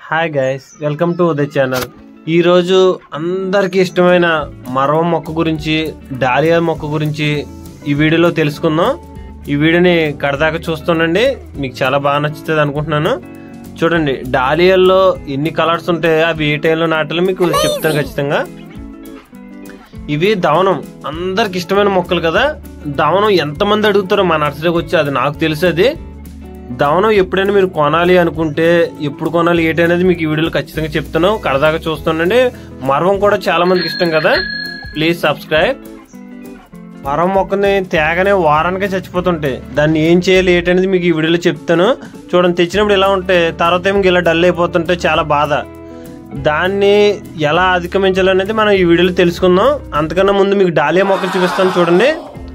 hi guys welcome to the channel ఈరోజు అందరికీ ఇష్టమైన మరవ మొక్క గురించి డాలియా మొక్క గురించి ఈ వీడియోలో తెలుసుకుందాం ఈ వీడియోని కడదాకా చూస్తానండి మీకు చాలా బాగా నచ్చుతుంది అనుకుంటున్నాను చూడండి డాలియాల్లో ఎన్ని కలర్స్ ఉంటాయో అవి ఏ టైంలో నాటాలో మీకు చెప్తాను ఖచ్చితంగా ఇవి దవనం అందరికి ఇష్టమైన మొక్కలు కదా దవనం ఎంతమంది అడుగుతారో మా నర్సరీకి వచ్చి అది నాకు తెలుసు అది దవనం ఎప్పుడైనా మీరు కొనాలి అనుకుంటే ఎప్పుడు కొనాలి ఏంటి అనేది మీకు ఈ వీడియోలో ఖచ్చితంగా చెప్తాను కడదాకా చూస్తానండి మరవం కూడా చాలా మందికి ఇష్టం కదా ప్లీజ్ సబ్స్క్రైబ్ మరం మొక్కని తేగనే వారానికే చచ్చిపోతుంటాయి దాన్ని ఏం చేయాలి ఏంటనేది మీకు ఈ వీడియోలో చెప్తాను చూడండి తెచ్చినప్పుడు ఇలా ఉంటే తర్వాత ఏమో ఇలా డల్ అయిపోతుంటే చాలా బాధ దాన్ని ఎలా అధిగమించాలనేది మనం ఈ వీడియోలో తెలుసుకుందాం అంతకన్నా ముందు మీకు డాలియా మొక్కలు చూపిస్తాను చూడండి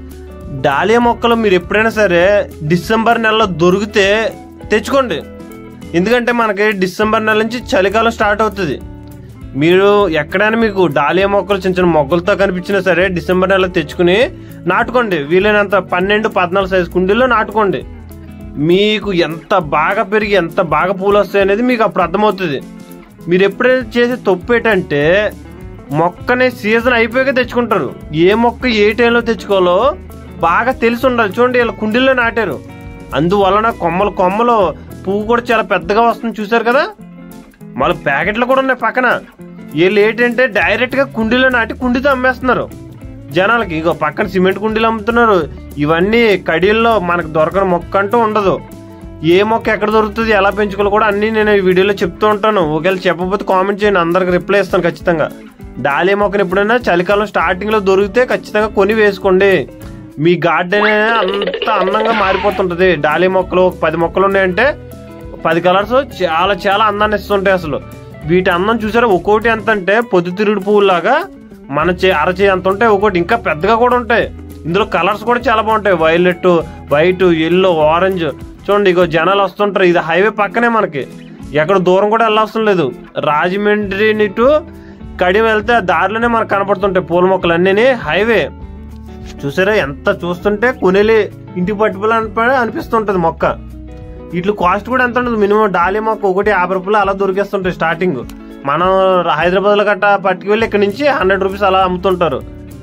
డాలియా మొక్కలు మీరు ఎప్పుడైనా సరే డిసెంబర్ నెలలో దొరికితే తెచ్చుకోండి ఎందుకంటే మనకి డిసెంబర్ నెల నుంచి చలికాలం స్టార్ట్ అవుతుంది మీరు ఎక్కడైనా మీకు డాలియా మొక్కలు చిన్న చిన్న మొక్కలతో కనిపించినా సరే డిసెంబర్ నెలలో తెచ్చుకుని నాటుకోండి వీలైనంత పన్నెండు పద్నాలుగు సైజు కుండీల్లో నాటుకోండి మీకు ఎంత బాగా పెరిగి ఎంత బాగా పూలు వస్తాయి అనేది మీకు అప్పుడు అర్థమవుతుంది మీరు ఎప్పుడైతే చేసే తప్పు ఏంటంటే మొక్కని సీజన్ అయిపోయాక తెచ్చుకుంటారు ఏ మొక్క ఏ టైంలో తెచ్చుకోవాలో బాగా తెలిసి ఉండాలి చూడండి ఇలా కుండీల్లో నాటారు అందువలన కొమ్మలు కొమ్మలు పువ్వు కూడా చాలా పెద్దగా వస్తుంది చూసారు కదా మళ్ళీ ప్యాకెట్లు కూడా ఉన్నాయి పక్కన వీళ్ళు ఏంటంటే డైరెక్ట్ గా కుండీలో నాటి కుండీతో అమ్మేస్తున్నారు జనాలకి ఇగో పక్కన సిమెంట్ కుండీలు అమ్ముతున్నారు ఇవన్నీ కడీల్లో మనకు దొరకని మొక్క అంటూ ఉండదు ఏ మొక్క ఎక్కడ దొరుకుతుంది ఎలా పెంచుకోవాలో కూడా అన్ని నేను ఈ వీడియోలో చెప్తూ ఉంటాను ఒకవేళ చెప్పకపోతే కామెంట్ చేయండి అందరికి రిప్లై ఇస్తాను ఖచ్చితంగా డాలియా మొక్కను ఎప్పుడైనా చలికాలం స్టార్టింగ్ లో దొరికితే ఖచ్చితంగా కొని వేసుకోండి మీ గార్డెన్ అంత అందంగా మారిపోతుంటది డాలియా మొక్కలు ఒక పది మొక్కలు ఉన్నాయంటే పది కలర్స్ చాలా చాలా అందాన్ని ఇస్తుంటాయి అసలు వీటి అందం చూసారా ఒక్కోటి ఎంత అంటే పొద్దుతిరుగుడు పువ్వులాగా మన చే అరచే అంత ఉంటాయి ఒక్కోటి ఇంకా పెద్దగా కూడా ఉంటాయి ఇందులో కలర్స్ కూడా చాలా బాగుంటాయి వైలెట్ వైట్ ఎల్లో ఆరెంజ్ చూడండి ఇగో జనాలు వస్తుంటారు ఇది హైవే పక్కనే మనకి ఎక్కడ దూరం కూడా వెళ్ళవసరం లేదు రాజమండ్రి టు కడియం వెళ్తే ఆ దారిలోనే మనకు కనపడుతుంటాయి పూల మొక్కలు అన్నీ హైవే చూసారా ఎంత చూస్తుంటే కొనేలి ఇంటికి పట్టుపులు అనిపిస్తుంటది మొక్క వీటి కాస్ట్ కూడా ఎంత ఉండదు మినిమం డాలియా మొక్క ఒకటి యాభై రూపాయలు అలా దొరికేస్తుంటాయి స్టార్టింగ్ మనం హైదరాబాద్ లో గట్ట పట్టుకువెళ్ళి ఇక్కడ నుంచి హండ్రెడ్ రూపీస్ అలా అమ్ముతుంటారు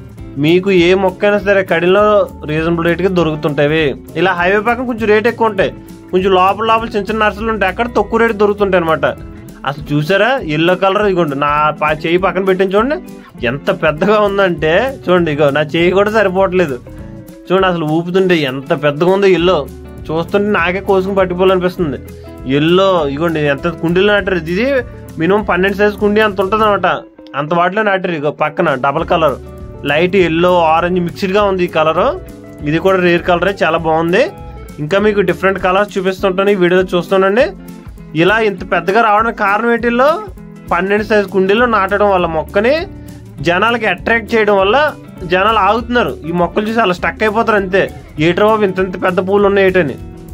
మీకు ఏ మొక్క అయినా సరే కడిలో రీజనబుల్ రేట్కి దొరుకుతుంటాయి ఇలా హైవే పక్కన కొంచెం రేట్ ఎక్కువ ఉంటాయి కొంచెం లోపల లోపల చిన్న చిన్న నర్సరీలు ఉంటాయి అక్కడ తక్కువ రేట్ దొరుకుతుంటాయి అనమాట అసలు చూసారా ఎల్లో కలర్ ఇగోండి నా పా- చెయ్యి పక్కన పెట్టిన చూడండి ఎంత పెద్దగా ఉందంటే చూడండి ఇగో నా చెయ్యి కూడా సరిపోవట్లేదు చూడండి అసలు ఊపుతుంటే ఎంత పెద్దగా ఉందో ఎల్లో చూస్తుంటే నాకే కోసుకుని పట్టుకోవాలనిపిస్తుంది ఎల్లో ఇగోండి ఎంత కుండీలో నాటారు ఇది మినిమం పన్నెండు సైజ్ కుండీ అంత ఉంటుంది అనమాట అంత వాటిలో నాటారు ఇగో పక్కన double colour light yellow orange mixed గా ఉంది ఈ కలర్ ఇది కూడా రేర్ కలరే చాలా బాగుంది ఇంకా మీకు డిఫరెంట్ కలర్స్ చూపిస్తుంటాను ఈ వీడియోలో చూస్తానండి ఇలా ఇంత పెద్దగా రావడానికి కారణం ఏంటిలో పన్నెండు సైజ్ కుండీలో నాటడం వల్ల మొక్కని జనాలకి అట్రాక్ట్ చేయడం వల్ల జనాలు ఆగుతున్నారు ఈ మొక్కలు చూసి అలా స్టక్ అయిపోతారు అంతే ఏటో బాబు ఇంత ఇంత పెద్ద పూలు ఉన్నాయి ఏటని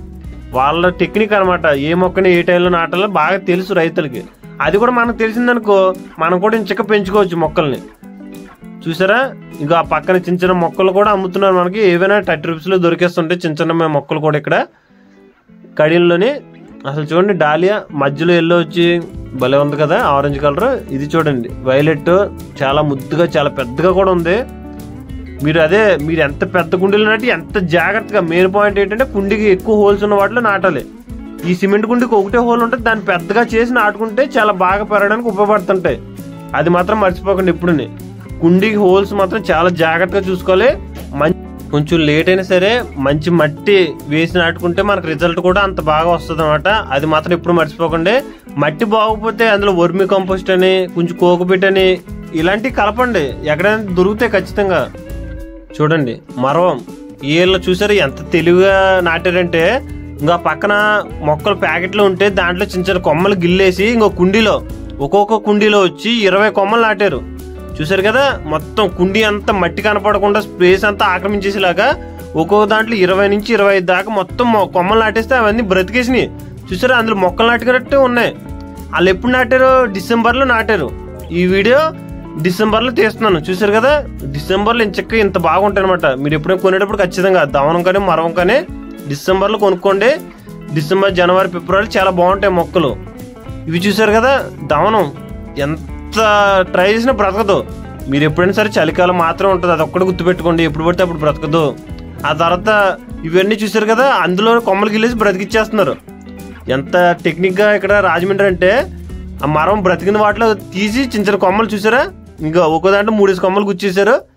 వాళ్ళ టెక్నిక్ అనమాట ఏ మొక్కని ఏ టైంలో నాటాలో బాగా తెలుసు రైతులకి అది కూడా మనకు తెలిసిందనుకో మనం కూడా ఇంచక పెంచుకోవచ్చు మొక్కల్ని చూసారా ఇంకా ఆ పక్కన చిన్న చిన్న మొక్కలు కూడా అమ్ముతున్నారు మనకి ఏవైనా థర్టీ రూపీస్లో దొరికేస్తుంటే చిన్న చిన్న మొక్కలు కూడా ఇక్కడ కడియంలోని అసలు చూడండి డాలియా మధ్యలో ఎల్లో వచ్చి భలే ఉంది కదా ఆరెంజ్ కలర్ ఇది చూడండి వైలెట్ చాలా ముద్దుగా చాలా పెద్దగా కూడా ఉంది మీరు అదే మీరు ఎంత పెద్ద కుండీలు నాటి ఎంత జాగ్రత్తగా మెయిన్ పాయింట్ ఏంటంటే కుండీకి ఎక్కువ హోల్స్ ఉన్న వాటిలో నాటాలి ఈ సిమెంట్ కుండీకి ఒకటే హోల్ ఉంటుంది దాన్ని పెద్దగా చేసి నాటుకుంటే చాలా బాగా పెరగడానికి ఉపయోగపడుతుంటాయి అది మాత్రం మర్చిపోకండి ఎప్పుడుని కుండీకి హోల్స్ మాత్రం చాలా జాగ్రత్తగా చూసుకోవాలి మం- కొంచెం లేట్ అయినా సరే మంచి మట్టి వేసి నాటుకుంటే మనకు రిజల్ట్ కూడా అంత బాగా వస్తుంది అనమాట అది మాత్రం ఎప్పుడు మర్చిపోకండి మట్టి బాగోకపోతే అందులో వర్మి కంపోస్ట్ అని కొంచెం కోకోపిట్ అని ఇలాంటివి కలపండి ఎక్కడైనా దొరుకుతాయి ఖచ్చితంగా చూడండి మరవం వీళ్ళు చూసారు ఎంత తెలివిగా నాటారంటే ఇంకా పక్కన మొక్కలు ప్యాకెట్లు ఉంటే దాంట్లో చిన్న చిన్న కొమ్మలు గిల్లేసి ఇంకో కుండీలో ఒక్కొక్క కుండీలో వచ్చి ఇరవై కొమ్మలు నాటారు చూసారు కదా మొత్తం కుండీ అంతా మట్టి కనపడకుండా స్పేస్ అంతా ఆక్రమించేసేలాగా ఒక్కొక్క దాంట్లో ఇరవై నుంచి ఇరవై ఐదు దాకా మొత్తం మొ- కొమ్మలు నాటేస్తే అవన్నీ బ్రతికేసినాయి చూసారా అందులో మొక్కలు నాటుకున్నట్టే ఉన్నాయి వాళ్ళు ఎప్పుడు నాటారు డిసెంబర్లో నాటారు ఈ వీడియో డిసెంబర్లో తీస్తున్నాను చూసారు కదా డిసెంబర్లో ఇంచక్క ఇంత బాగుంటాయి అనమాట మీరు ఎప్పుడైనా కొనేటప్పుడు ఖచ్చితంగా దవనం కానీ మరవం కానీ డిసెంబర్లో కొనుక్కోండి డిసెంబర్ జనవరి ఫిబ్రవరి చాలా బాగుంటాయి మొక్కలు ఇవి చూసారు కదా దవనం ఎంత ట్రై చేసినా బ్రతకదు మీరు ఎప్పుడైనా సరే చలికాలం మాత్రం ఉంటుంది అది ఒక్కటి గుర్తుపెట్టుకోండి ఎప్పుడు పడితే అప్పుడు బ్రతకదు ఆ తర్వాత ఇవన్నీ చూసారు కదా అందులో కొమ్మలకి వెళ్ళేసి బ్రతికిచ్చేస్తున్నారు ఎంత టెక్నిక్గా ఇక్కడ రాజమండ్రి అంటే ఆ మరం బ్రతికిన వాటిలో తీసి చిన్న చిన్న కొమ్మలు చూసారా ఇంకా ఒక్కో దాంట్లో మూడేసి కొమ్మలు గుచ్చేసారు